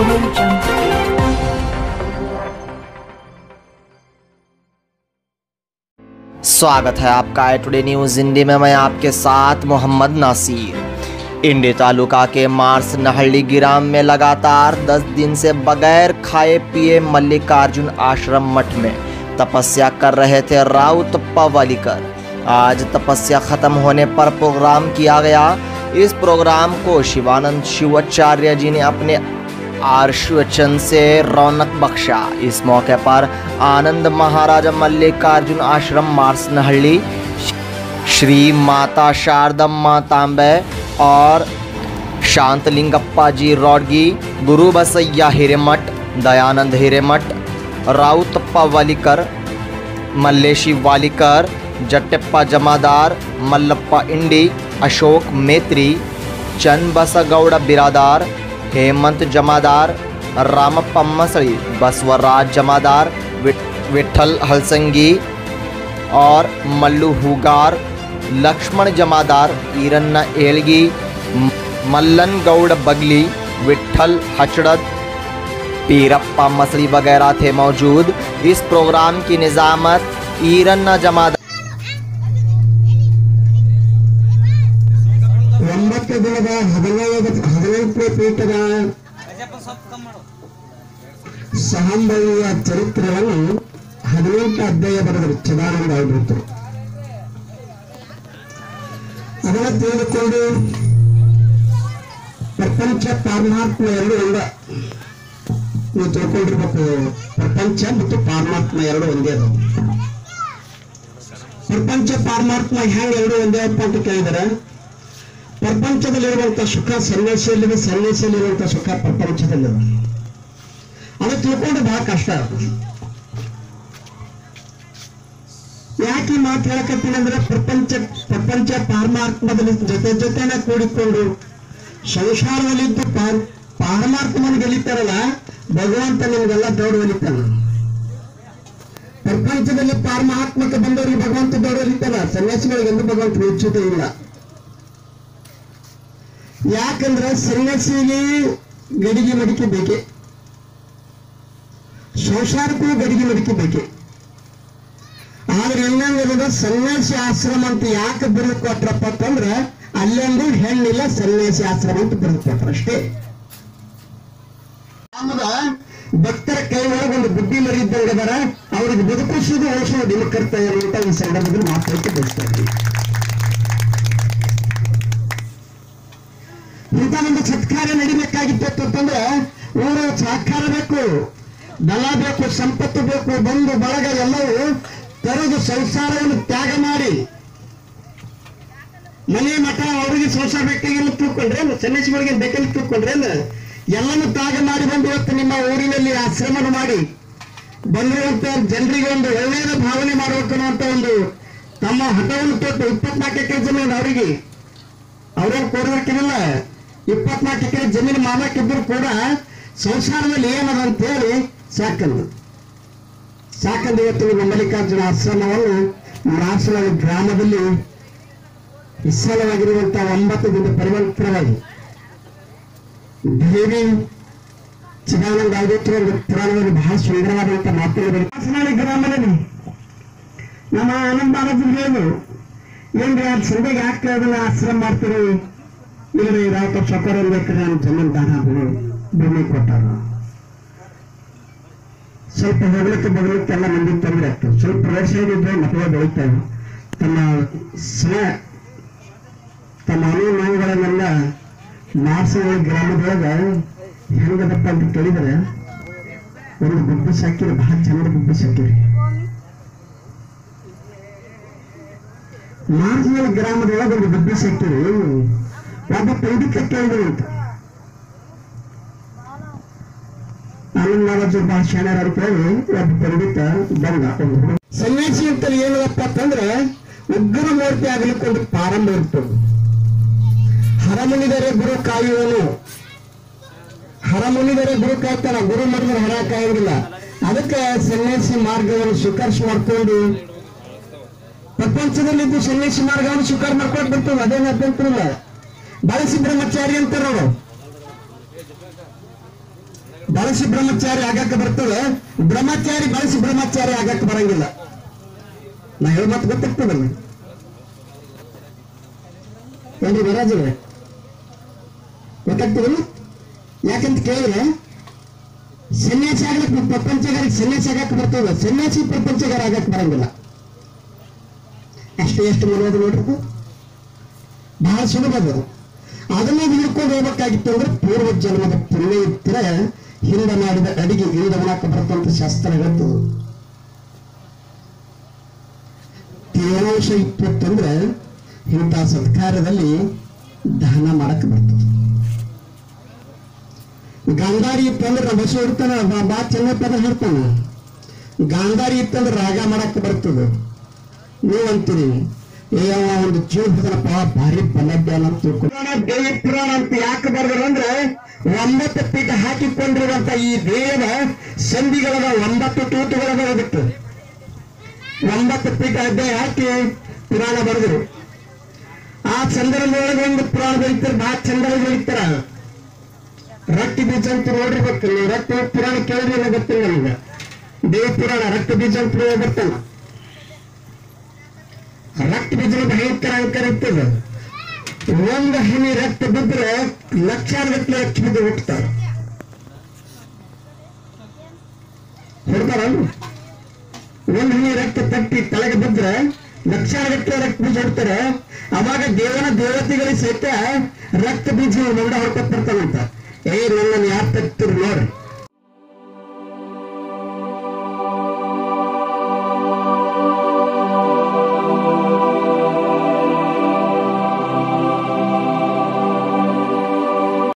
Audio Jungle. स्वागत है आपका आई टुडे न्यूज इंडी में मैं आपके साथ मोहम्मद नासिर इंडी तालुका के मार्स नहल्ली ग्राम में लगातार 10 दिन से बगैर खाए पिए मल्लिकार्जुन आश्रम मठ में तपस्या कर रहे थे राउत पवालिकर आज तपस्या खत्म होने पर प्रोग्राम किया गया इस प्रोग्राम को शिवानंद शिवाचार्य जी ने अपने आर्शवचन से रौनक बख्शा इस मौके पर आनंद महाराजा मल्लिकार्जुन आश्रम मार्स नहल्ली श्री माता शारदम्मा तांबे और शांतलिंगप्पा जी रौडगी गुरु बसैया हिरेमठ दयानंद हिरेमठ राउतप्पा वालिकर मल्लेशी वालिकर जट्टेप्पा जमादार मल्लप्पा इंडी अशोक मेत्री चನ್ನಬಸಗೌಡ बिरादार हेमंत जमादार रामप्पा मसड़ी बसवराज जमादार विट- विठल हलसंगी और मल्लू हुगार लक्ष्मण जमादार ईरन्ना एलगी म- मल्लन गौड़ बगली विठल हचड़द पीरप्पा मसली वगैरह थे मौजूद इस प्रोग्राम की निजामत ईरन्ना जमादार ಒಂಬತ್ತು ದಿನದ ಹದಿನೈದು ಹದಿನೆಂಟನೇ ಪೀಠದ ಸಹಂಬವಿಯ ಚರಿತ್ರೆಯನ್ನು ಹದಿನೆಂಟು ಅಧ್ಯಾಯ ಬರೆದರು ಚಿದಾನಂದ ಅವರಿದ್ದರು ಅದನ್ನು ತಿಳಿದುಕೊಂಡು ಪ್ರಪಂಚ ಪಾರಮಾತ್ಮ ಎರಡು ಒಂದ ನೀವು ತಿಳ್ಕೊಂಡಿರ್ಬೇಕು ಪ್ರಪಂಚ ಮತ್ತು ಪಾರಮಾತ್ಮ ಎರಡು ಒಂದೇ ಅದಾವ ಪ್ರಪಂಚ ಪಾರಮಾತ್ಮ ಹೆಂಗ್ ಎರಡು ಒಂದೇ ಅಪ್ಪ ಅಂತ ಕೇಳಿದರೆ ಪ್ರಪಂಚದಲ್ಲಿರುವಂತಹ ಸುಖ ಸನ್ಯಾಸಿಯಲ್ಲಿದೆ ಸನ್ಯಾಸಿಯಲ್ಲಿರುವಂತಹ ಸುಖ ಪ್ರಪಂಚದಲ್ಲಿದೆ ಅದು ತಿಳ್ಕೊಂಡು ಬಹಳ ಕಷ್ಟ ಯಾಕೆ ಈ ಮಾತು ಹೇಳಕತ್ತೀನಿ ಅಂದ್ರೆ ಪ್ರಪಂಚ ಪ್ರಪಂಚ ಪಾರಮಾತ್ಮದಲ್ಲಿ ಜೊತೆ ಜೊತೆನ ಕೂಡಿಕೊಂಡು ಸಂಸಾರದಲ್ಲಿದ್ದು ಪಾರ್ ಪಾರಮಾತ್ಮನ ಗೆಲಿತಾರಲ್ಲ ಭಗವಂತ ನಿಮ್ಗೆಲ್ಲ ದೌಡ್ ಒಲಿತಾನ ಪ್ರಪಂಚದಲ್ಲಿ ಪಾರಮಾತ್ಮಕ್ಕೆ ಬಂದವರಿಗೆ ಭಗವಂತ ದೌಡ್ ಒಲಿತಾನ ಸನ್ಯಾಸಿಗಳಿಗೆಂದು ಭಗವಂತ ಮೆಚ್ಚುವುದೇ ಇಲ್ಲ ಯಾಕಂದ್ರೆ ಸನ್ಯಾಸಿಗೆ ಗಡಿಗೆ ಮಡಿಕೆ ಬೇಕೆ ಸಂಸಾರಕ್ಕೂ ಗಡಿಗೆ ಮಡಿಕೆ ಬೇಕೆ ಆದ್ರೆ ಇನ್ನೊಂದು ಸನ್ಯಾಸಿ ಆಶ್ರಮ ಅಂತ ಯಾಕೆ ಬರೆದು ಕೊಟ್ರಪ್ಪ ಅಂತಂದ್ರೆ ಅಲ್ಲೊಂದು ಹೆಣ್ಣಿಲ್ಲ ಸನ್ಯಾಸಿ ಆಶ್ರಮ ಅಂತ ಬರೆದು ಕೊಟ್ರ ಅಷ್ಟೇ ಆಮದ ಭಕ್ತರ ಕೈ ಒಳಗೆ ಒಂದು ಬುದ್ಧಿ ಮರಿದ್ದಂಗೆ ಅದಾರ ಅವ್ರಿಗೆ ಬದುಕಿಸೋದು ಓಡಿಸೋದು ನಿಮ್ಮ ಕರ್ತವ್ಯ ಅಂತ ಈ ಸಂದರ್ಭದಲ್ಲಿ ಮಾತಾಡಕ್ಕೆ ಬಯಸ್ತಾ ಇದ್ದೀವಿ ಇಂಥ ಒಂದು ಸತ್ಕಾರ್ಯ ನಡಿಬೇಕಾಗಿತ್ತು ಅಂತಂದ್ರೆ ಊರು ಸಹಕಾರ ಬೇಕು ದಳ ಬೇಕು ಸಂಪತ್ತು ಬೇಕು ಬಂಧು ಬಳಗ ಎಲ್ಲವೂ ತೆರೆದು ಸಂಸಾರವನ್ನು ತ್ಯಾಗ ಮಾಡಿ ಮನೆ ಮಠ ಅವರಿಗೆ ಸಂಸಾರ ಬೇಕಾಗಿಲ್ಲ ತಿಳ್ಕೊಂಡ್ರೆ ಸನ್ಯಾಸಿಗಳಿಗೆ ಬೇಕಲ್ಲಿ ತಿಳ್ಕೊಂಡ್ರೆ ಎಲ್ಲನೂ ತ್ಯಾಗ ಮಾಡಿ ಬಂದು ಇವತ್ತು ನಿಮ್ಮ ಊರಿನಲ್ಲಿ ಆಶ್ರಮನ ಮಾಡಿ ಬಂದಿರುವಂತ ಜನರಿಗೆ ಒಂದು ಒಳ್ಳೆಯದ ಭಾವನೆ ಮಾಡಬೇಕು ಅನ್ನುವಂತ ಒಂದು ತಮ್ಮ ಹಠವನ್ನು ತೊಟ್ಟು ಇಪ್ಪತ್ನಾಲ್ಕು ಎಕರೆ ಜಮೀನು ಅವರಿಗೆ ಅವ್ರೇನು ಕೋರಿರ್ಕಿರಲ್ಲ ಇಪ್ಪತ್ನಾಲ್ಕು ಎಕರೆ ಜಮೀನು ಮಾಲಕ್ಕಿದ್ರು ಕೂಡ ಸಂಸಾರದಲ್ಲಿ ಏನದ ಅಂತ ಹೇಳಿ ಸಾಕಂದು ಸಾಕಂದು ಇವತ್ತು ನಿಮ್ಮ ಮಲ್ಲಿಕಾರ್ಜುನ ಆಶ್ರಮವನ್ನು ಮಾರ್ಸಲ ಗ್ರಾಮದಲ್ಲಿ ವಿಶಾಲವಾಗಿರುವಂತಹ ಒಂಬತ್ತು ದಿನ ಪರಿವರ್ತನವಾಗಿ ದೇವಿ ಚಿದಾನಂದ ಆಗೋತ್ರ ಒಂದು ಪುರಾಣದಲ್ಲಿ ಬಹಳ ಸುಂದರವಾದಂತಹ ಮಾತುಗಳು ಹಾಸನಾಳಿ ಗ್ರಾಮದಲ್ಲಿ ನಮ್ಮ ಆನಂದ ಬಾಲಾಜಿ ಹೇಳಿದ್ರು ಏನ್ರಿ ಅದು ಸಂಜೆಗೆ ಯಾಕೆ ಅದನ್ನ ಆಶ್ರಮ ಮಾಡ್ತೀರಿ ಇಲ್ರಿ ರಾವತ ಸೊಕರ್ ಬೇಕಾದ್ರೆ ನಾನು ಜಮೀನ್ ದಾನ ಭೂಮಿ ಭೂಮಿ ಕೊಟ್ಟಾರ ಸ್ವಲ್ಪ ಹೋಗ್ಲಿಕ್ಕೆ ಬಗ್ಲಿಕ್ಕೆ ಎಲ್ಲ ಮಂದಿ ತೊಂದರೆ ಆಗ್ತದೆ ಸ್ವಲ್ಪ ರೋಡ್ ಸೈಡ್ ಇದ್ರೆ ಮಕ್ಕಳು ಬೆಳಿತಾವೆ ತಮ್ಮ ಸ್ವ ತಮ್ಮ ಅನುಮಾನಗಳನ್ನೆಲ್ಲ ಮಾರ್ಸಗಳ ಗ್ರಾಮದೊಳಗ ಹೆಂಗದಪ್ಪ ಅಂತ ಕೇಳಿದ್ರೆ ಒಂದು ಗುಬ್ಬಿ ಸಾಕಿರಿ ಬಹಳ ಚಂದ ಗುಬ್ಬಿ ಸಾಕಿರಿ ಮಾರ್ಜಿನಲ್ ಗ್ರಾಮದೊಳಗೆ ಒಂದು ಗುಬ್ಬಿ ಸಿಕ್ಕಿರಿ ಒಬ್ಬ ಪಂಡಿತ ಕೇಳಿದ್ರು ಅಂತ ಆನಂದ್ ಮಹಾರಾಜ್ ಬಹಳ ಶಾಣ್ಯರ ಕೇಳಿ ಒಬ್ಬ ಪಂಡಿತ ಬಂದ ಒಂದು ಹುಡುಗ. ಸನ್ಯಾಸಿ ಅಂತ ಏನಪ್ಪ ಅಂತಂದ್ರೆ ಉಗ್ರ ಮೂರ್ತಿ ಆಗ್ಲಿಕ್ಕೆ ಒಂದು ಪ್ರಾರಂಭ ಇರ್ತದೆ ಹರಮುನಿದರೆ ಗುರು ಕಾಯುವನು ಹರಮುನಿದರೆ ಗುರು ಕಾಯ್ತಾನ ಗುರು ಮಾಡಿದ್ರೆ ಹರ ಕಾಯೋದಿಲ್ಲ ಅದಕ್ಕೆ ಸನ್ಯಾಸಿ ಮಾರ್ಗವನ್ನು ಸ್ವೀಕರಿಸಿ ಮಾಡ್ಕೊಂಡು ಪ್ರಪಂಚದಲ್ಲಿದ್ದು ಸನ್ಯಾಸಿ ಮಾರ್ಗವನ್ನು ಸ್ವೀಕಾರ ಮಾಡ್ಕೊಂಡು ಬರ್ತದೆ ಅದೇನು ಅಭ್ಯಂತರ ಇಲ್ಲ ಬಾಲಸಿದ್ರಮಾಚಾರ್ಯ ಅಂತಾರ ಅವರು ಬಳಸಿ ಬ್ರಹ್ಮಚಾರಿ ಆಗಕ್ಕೆ ಬರ್ತದೆ ಬ್ರಹ್ಮಚಾರಿ ಬಳಸಿ ಬ್ರಹ್ಮಚಾರಿ ಆಗಕ್ಕೆ ಬರಂಗಿಲ್ಲ ನಾ ಹೇಳ ಮಾತು ಗೊತ್ತಾಗ್ತದಲ್ಲ ಏನ್ರಿ ಮಹಾರಾಜರೇ ಗೊತ್ತಾಗ್ತದಲ್ಲ ಯಾಕಂತ ಕೇಳಿದ್ರೆ ಸನ್ಯಾಸಿ ಆಗ್ಲಿಕ್ಕೆ ಪ್ರಪಂಚಗಾರಿಗೆ ಸನ್ಯಾಸಿ ಆಗಕ್ಕೆ ಬರ್ತದ ಸನ್ಯಾಸಿ ಪ್ರಪಂಚಗಾರ ಆಗಕ್ಕೆ ಬರಂಗಿಲ್ಲ ಅಷ್ಟು ಎಷ್ಟು ಮನೋದು ನೋಡ್ರಿ ಬಹಳ ಸುಲಭ ಅದು ಅದನ್ನ ಹಿಡ್ಕೊಂಡು ಹೋಗ್ಬೇಕಾಗಿತ್ತು ಅಂದ್ರೆ ಪೂರ್ವ ಜನ್ಮದ ಪುಣ್ಯ ಇದ್ರೆ ಹಿಂದೆ ಮಾಡಿದ ಅಡಿಗೆ ಹಿಂದೆ ಮಾಡಕ್ಕೆ ಬರ್ತಂತ ಶಾಸ್ತ್ರ ಹೇಳ್ತದೆ ತೇವಾಂಶ ಇಪ್ಪತ್ತಂದ್ರೆ ಇಂಥ ಸತ್ಕಾರದಲ್ಲಿ ದಾನ ಮಾಡಕ್ಕೆ ಬರ್ತದೆ ಗಾಂಧಾರಿ ಇತ್ತಂದ್ರೆ ನಮ್ಮ ಬಸವ ಇರ್ತಾನ ಬಾ- ಬಾ ಚೆನ್ನ ಪದ ಹೇಳ್ತಾನ ಗಾಂಧಾರಿ ಇತ್ತಂದ್ರೆ ರಾಗ ಮಾಡಕ್ಕೆ ಬರ್ತದೆ ನೀವು ಅಂತೀರಿ ಏ ಅವ ಒಂದು ಜೀವ ಹೋದನಪ್ಪ ಭಾರಿ ಬಲಜ್ಞಾನ ಅಂತ ತಿಳ್ಕೊಂಡು ದೇವಿ ಪುರಾಣ ಅಂತ ಯಾಕೆ ಬರ್ದರು ಅಂದ್ರೆ ಒಂಬತ್ತು ಪೀಠ ಹಾಕಿಕೊಂಡಿರುವಂತ ಈ ದೇಹದ ಸಂಧಿಗಳದ ಒಂಬತ್ತು ತೂತುಗಳದ ಅದಕ್ಕೆ ಒಂಬತ್ತು ಪೀಠ ಅಧ್ಯಾಯ ಹಾಕಿ ಪುರಾಣ ಬರೆದರು ಆ ಸಂದರ್ಭದೊಳಗೆ ಒಂದು ಪುರಾಣ ಬರೀತಾರೆ ಬಹಳ ಚಂದ ಬರೀತಾರ ರಕ್ತ ಬೀಜ ಅಂತ ನೋಡ್ರಿ ಗೊತ್ತಿಲ್ಲ ರಕ್ತ ಪುರಾಣ ಕೇಳಿದ್ರೆ ಗೊತ್ತಿಲ್ಲ ನಮ್ಗೆ ದೇವ ಪುರಾಣ ರಕ್ತ ಬೀಜ ಅಂತ ಬರ್ತಾನ ರಕ್ತ ಬೀಜ ಭಯಂಕರ ಅಂಕರ ಇರ್ತದೆ ಒಂದು ಹನಿ ರಕ್ತ ಬಿದ್ದರೆ ಲಕ್ಷಾರು ಗಟ್ಟಲೆ ರಕ್ತ ಬಿದ್ದು ಹುಟ್ಟುತ್ತಾರೆ ಹೊಡ್ತಾರ ಒಂದು ಹನಿ ರಕ್ತ ತಟ್ಟಿ ತಲೆಗೆ ಬಿದ್ದರೆ ಲಕ್ಷಾರು ಗಟ್ಟಲೆ ರಕ್ತ ಬೀಜ ಹೊಡ್ತಾರೆ ಅವಾಗ ದೇವನ ದೇವತೆಗಳಿಗೆ ಸಹಿತ ರಕ್ತ ಬೀಜ ಮಂಡ ಹೊಡ್ಕೊತ ಬರ್ತಾನಂತ ಏ ನನ್ನನ್ನು ಯಾರು